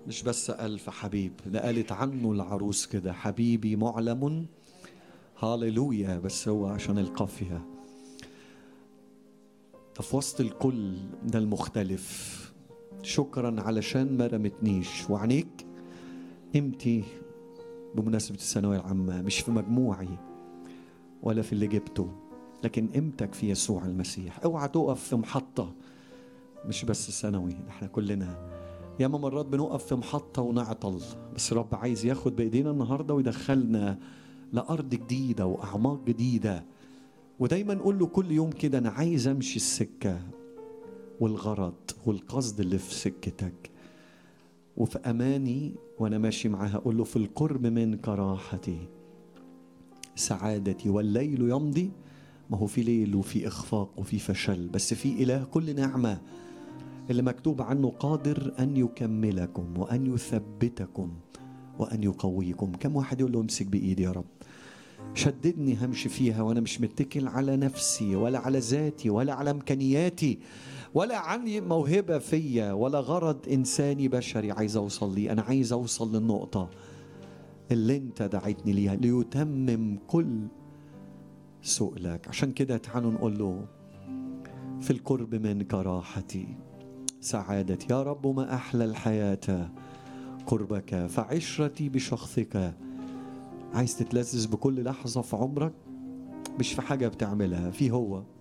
مش بس ألف حبيب ده قالت عنه العروس كده حبيبي معلم هاليلويا بس هو عشان القافية ده في وسط الكل ده المختلف شكرا علشان ما رمتنيش وعنيك قيمتي بمناسبة الثانوية العامة مش في مجموعي ولا في اللي جبته لكن قيمتك في يسوع المسيح اوعى تقف في محطة مش بس الثانوي احنا كلنا ياما مرات بنقف في محطة ونعطل بس رب عايز ياخد بإيدينا النهاردة ويدخلنا لأرض جديدة وأعماق جديدة ودايما نقول له كل يوم كده أنا عايز أمشي السكة والغرض والقصد اللي في سكتك وفي أماني وأنا ماشي معاها أقول له في القرب منك راحتي سعادتي والليل يمضي ما هو في ليل وفي إخفاق وفي فشل بس في إله كل نعمة اللي مكتوب عنه قادر أن يكملكم وأن يثبتكم وأن يقويكم كم واحد يقول له امسك بإيدي يا رب شددني همشي فيها وأنا مش متكل على نفسي ولا على ذاتي ولا على إمكانياتي ولا عندي موهبة فيا ولا غرض إنساني بشري عايز أوصل ليه أنا عايز أوصل للنقطة اللي أنت دعيتني ليها ليتمم كل سؤلك عشان كده تعالوا نقول له في القرب منك راحتي سعادتي يا رب ما أحلى الحياة قربك فعشرتي بشخصك عايز تتلذذ بكل لحظة في عمرك مش في حاجة بتعملها في هو